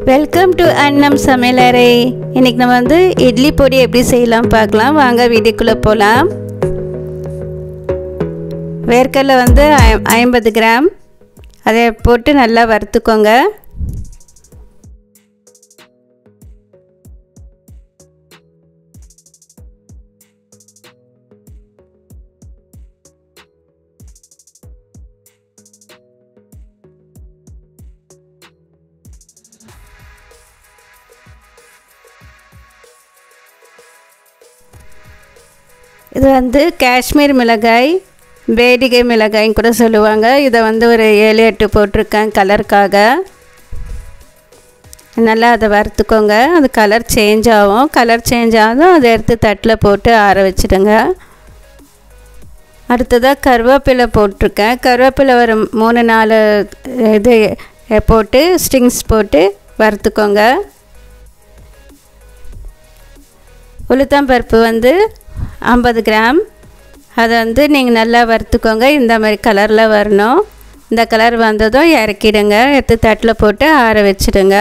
welcome to அன்னம் சமையலறை இன்னைக்கு நம்ம வந்து இட்லி பொடி எப்படி செய்யலாம் பார்க்கலாம் வாங்க வீட்டுக்குள்ளே போகலாம் வேர்க்கடலை வந்து ஐ- ஐம்பது கிராம் அதை போட்டு நல்லா வறுத்துக்கோங்க இது வந்து காஷ்மீர் மிளகாய் வேடிகை மிளகாய்ன்னு கூட சொல்லுவாங்க இதை வந்து ஒரு ஏழு எட்டு போட்டிருக்கேன் கலருக்காக நல்லா அதை வறுத்துக்கோங்க அது கலர் சேஞ்ச் ஆகும் கலர் சேஞ்ச் ஆகும் அதை எடுத்து தட்டில் போட்டு ஆற வச்சுடுங்க அடுத்ததாக கருவேப்பிலை போட்டிருக்கேன் கருவேப்பிலை ஒரு மூணு நாலு இது போட்டு ஸ்ட்ரிங்ஸ் போட்டு வறுத்துக்கோங்க உளுத்தம்பருப்பு வந்து ஐம்பது கிராம் அதை வந்து நீங்கள் நல்லா வறுத்துக்கோங்க இந்த மாதிரி கலரில் வரணும் இந்த கலர் வந்ததும் இறக்கிடுங்க எடுத்து தட்டில் போட்டு ஆற வச்சிடுங்க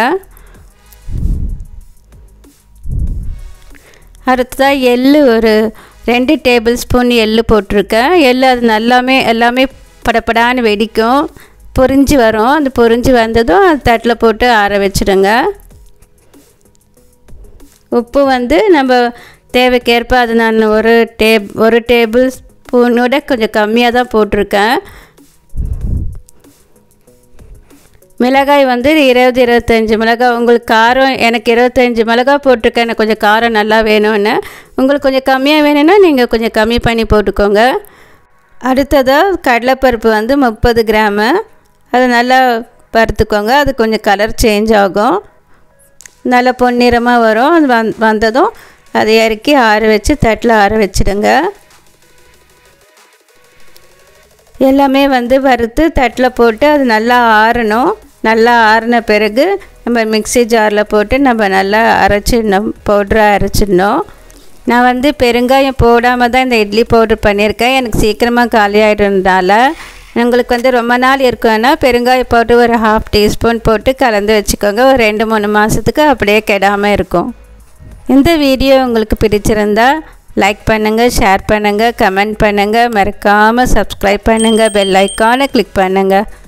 அடுத்ததாக எள்ளு ஒரு ரெண்டு டேபிள் ஸ்பூன் எள்ளு போட்டிருக்கேன் எள்ளு அது நல்லாமே எல்லாமே படப்படான்னு வெடிக்கும் பொரிஞ்சு வரும் அந்த பொரிஞ்சு வந்ததும் அது தட்டில் போட்டு ஆற வச்சிடுங்க உப்பு வந்து நம்ம தேவைக்கேற்ப அது நான் ஒரு டே ஒரு டேபிள் ஸ்பூனோட கொஞ்சம் கம்மியாக தான் போட்டிருக்கேன் மிளகாய் வந்து இருபது இருபத்தஞ்சி மிளகாய் உங்களுக்கு காரம் எனக்கு இருபத்தஞ்சி மிளகாய் போட்டிருக்கேன் எனக்கு கொஞ்சம் காரம் நல்லா வேணும்னு உங்களுக்கு கொஞ்சம் கம்மியாக வேணும்னா நீங்கள் கொஞ்சம் கம்மி பண்ணி போட்டுக்கோங்க அடுத்ததாக கடலைப்பருப்பு வந்து முப்பது கிராமு அதை நல்லா வறுத்துக்கோங்க அது கொஞ்சம் கலர் சேஞ்ச் ஆகும் நல்லா பொன்னிறமாக வரும் அது வந் வந்ததும் அதை இறக்கி ஆற வச்சு தட்டில் ஆற வச்சிடுங்க எல்லாமே வந்து வறுத்து தட்டில் போட்டு அது நல்லா ஆறணும் நல்லா ஆறின பிறகு நம்ம மிக்ஸி ஜாரில் போட்டு நம்ம நல்லா அரைச்சிடணும் பவுட்ராக அரைச்சிடணும் நான் வந்து பெருங்காயம் போடாமல் தான் இந்த இட்லி பவுட்ரு பண்ணியிருக்கேன் எனக்கு சீக்கிரமாக காலி ஆகிடுறதுனால உங்களுக்கு வந்து ரொம்ப நாள் இருக்குன்னா பெருங்காய போட்டு ஒரு ஹாஃப் டீஸ்பூன் போட்டு கலந்து வச்சுக்கோங்க ஒரு ரெண்டு மூணு மாதத்துக்கு அப்படியே கெடாமல் இருக்கும் இந்த வீடியோ உங்களுக்கு பிடிச்சிருந்தா லைக் பண்ணுங்கள் ஷேர் பண்ணுங்கள் கமெண்ட் பண்ணுங்கள் மறக்காமல் சப்ஸ்கிரைப் பண்ணுங்கள் பெல் ஐக்கானை கிளிக் பண்ணுங்கள்